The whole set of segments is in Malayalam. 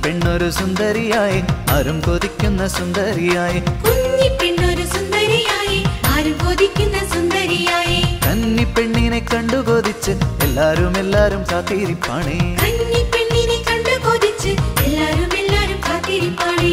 പെണ്ണൊരു സുന്ദരിയായി ആരും കൊതിക്കുന്ന സുന്ദരിയായി കുഞ്ഞി പെണ്ണൊരു സുന്ദരിയായി ആരും കൊതിക്കുന്ന സുന്ദരിയായി കന്നി പെണ്ണിനെ കണ്ടു കൊതിച്ച് എല്ലാരും എല്ലാരും കാത്തിരിപ്പാണേ കന്നി പെണ്ണിനെ കണ്ടു കൊതിച്ച് എല്ലാരും എല്ലാരും കാത്തിരിപ്പാണേ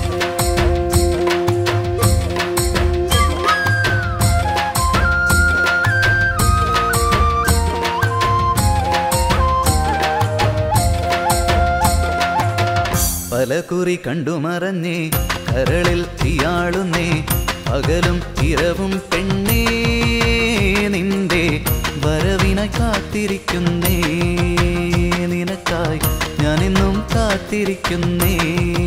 പല കുറി കണ്ടു മറഞ്ഞേ കരളിൽ തീയാളുന്നേ പകലും ഇരവും പെണ്ണേ നിന്റെ വരവിനായി കാത്തിരിക്കുന്നേ നിനക്കായി ഞാനിന്നും കാത്തിരിക്കുന്നേ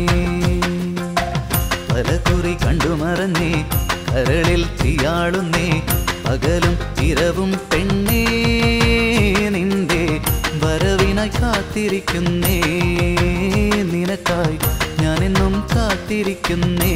പല കുറി കണ്ടു മറഞ്ഞേ കരളിൽ തീയാളുന്നേ പകലും ഇരവും പെണ്ണേ നിന്റെ വരവിനായി കാത്തിരിക്കുന്നേ നിനക്കായി ഞാനെന്നും കാത്തിരിക്കുന്നേ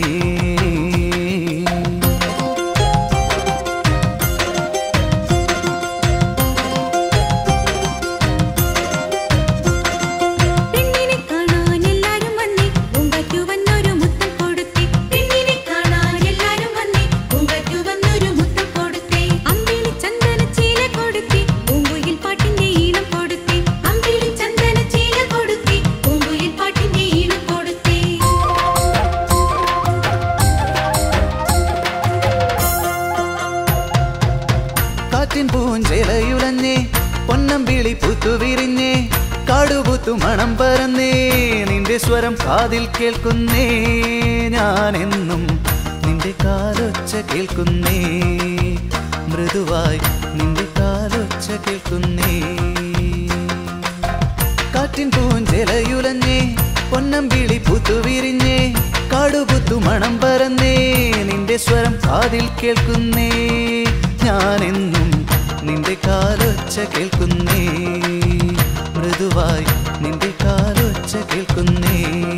പെണ്ണിനെ കാണാൻ എല്ലാരും വന്നേ പൂങ്കാറ്റു വന്നൊരു മുത്തം കൊടുത്തേ പെണ്ണിനെ കാണാൻ എല്ലാരും വന്നേ പൂങ്കാറ്റു വന്നൊരു മുത്തം കൊടുത്തേ അമ്പിളി ചന്ദന ചീല കൊടുത്തേ പൂങ്കുയിൽ പാട്ടിന്റെ ഈണം കൊടുത്തേ അമ്പിളി ചന്ദന ചീല കൊടുത്തേ പൂങ്കുയിൽ പാട്ടിന്റെ ഈണം കൊടുത്തേ കാറ്റിൻ പൂഞ്ചിലയുലഞ്ഞേ പൊന്നമ്പിളി പൂത്തുവിരിഞ്ഞേ കാടുപൂത്തു മണം പരന്നേ നിന്റെ സ്വരം കാതിൽ കേൾക്കുന്നേ ഞാനെന്നും നിന്റെ കാലൊച്ച കേൾക്കുന്നേ മൃദുവായി നിന്റെ കാലൊച്ച കേൾക്കുന്നേ കാറ്റിൻ പൂഞ്ചിലയുലഞ്ഞേ പൊന്നമ്പിളി പൂത്തുവിരിഞ്ഞേ കാടുപുത്തു മണം പരന്നേ നിന്റെ സ്വരം കാതിൽ കേൾക്കുന്നേ ഞാനെന്നും നിന്റെ കാലൊച്ച കേൾക്കുന്നേ മൃദുവായി നിന്റെ കാലൊച്ച കേൾക്കുന്നേ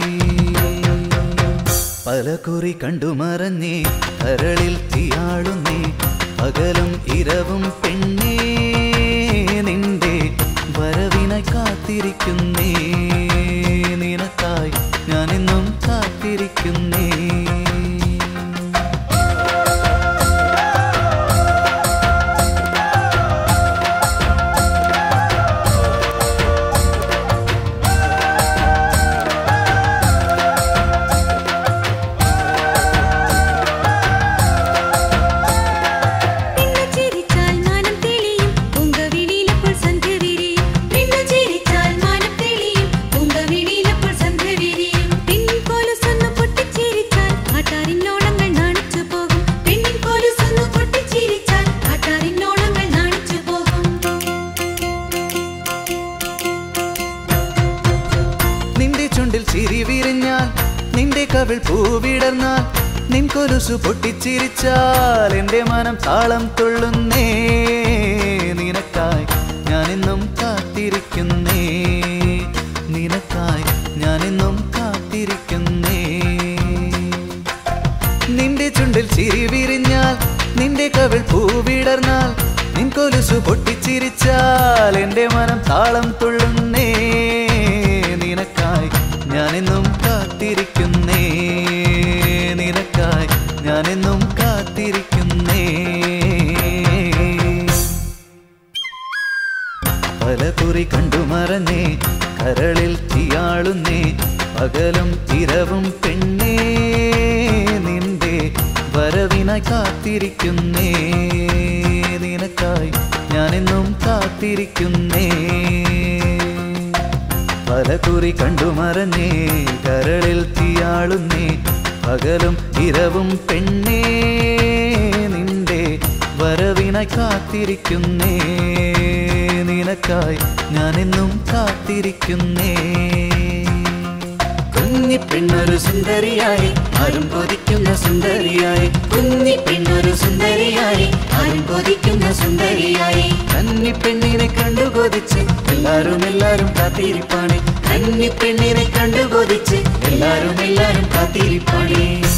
പല കുറി കണ്ടു മറഞ്ഞേ കരളിൽ തീയാളുന്നേ പകലും ഇരവും പെണ്ണേ നിന്റെ വരവിനായി കാത്തിരിക്കുന്നേ നിനക്കായി ഞാനെന്നും കാത്തിരിക്കുന്നേ പെണ്ണു ചിരിച്ചാൽ മാനം തെളിയും പൂങ്കവിളിയിലപ്പോൾ സന്ധ്യ വിരിയും പെണ്ണു ചിരിച്ചാൽ മാനം തെളിയും പൂങ്കവിളിയിലപ്പോൾ സന്ധ്യ വിരിയും പെണ്ണിൻ കോലുസൊന്നു പൊട്ടിച്ചിരിച്ചാൽ കാട്ടാറിനോളങ്ങൾ നാണിച്ചു പോകും പെണ്ണിൻ കോലുസൊന്നു പൊട്ടിച്ചിരിച്ചാൽ കാട്ടാറിനോളങ്ങൾ നാണിച്ചു പോകും നിന്റെ ചുണ്ടിൽ ചിരി വിരിഞ്ഞാൽ നിന്റെ കവിൾ പൂവിടർന്നാൽ നിൻ കൊലുസു പൊട്ടിച്ചിരിച്ചാൽ എന്റെ മനം താളം തുള്ളുന്നേ നിനക്കായി ഞാനെന്നും കാത്തിരിക്കുന്നേ നിനക്കായി ഞാനെന്നും കാത്തിരിക്കുന്നേ നിന്റെ ചുണ്ടിൽ ചിരി വിരിഞ്ഞാൽ നിന്റെ കവിൾ പൂവിടർന്നാൽ നിൻ കൊലുസു പൊട്ടിച്ചിരിച്ചാൽ എന്റെ മനം താളം തുള്ളുന്നേ നിനക്കായി ഞാനെന്നും കാത്തിരിക്കുന്നേ നിനക്കായി ഞാനെന്നും കാത്തിരിക്കുന്നേ പല കുറി കണ്ടു മറന്നേ കരളിൽ തീയാളുന്നേ പകലും ഇരവും പെണ്ണേ നിന്റെ വരവിനായി കാത്തിരിക്കുന്നേ നിനക്കായി ഞാനെന്നും കാത്തിരിക്കുന്നേ പല കുറി കണ്ടു മറഞ്ഞേ കരളിൽ തീയാളുന്നേ പകലും ഇരവും പെണ്ണേ നിന്റെ വരവിനായി കാത്തിരിക്കുന്നേ നിനക്കായി ഞാനെന്നും കാത്തിരിക്കുന്നേ കുഞ്ഞി പെണ്ണൊരു സുന്ദരിയായി ആരും കൊതിക്കുന്ന സുന്ദരിയായി കുഞ്ഞി പെണ്ണൊരു സുന്ദരിയായി ആരും കൊതിക്കുന്ന സുന്ദരിയായി കന്നി പെണ്ണിനെ കണ്ടു കൊതിച്ച് എല്ലാരും എല്ലാരും കാത്തിരിപ്പാണേ കന്നി പെണ്ണിനെ കണ്ടു കൊതിച്ച് എല്ലാരും എല്ലാരും കാത്തിരിപ്പാണേ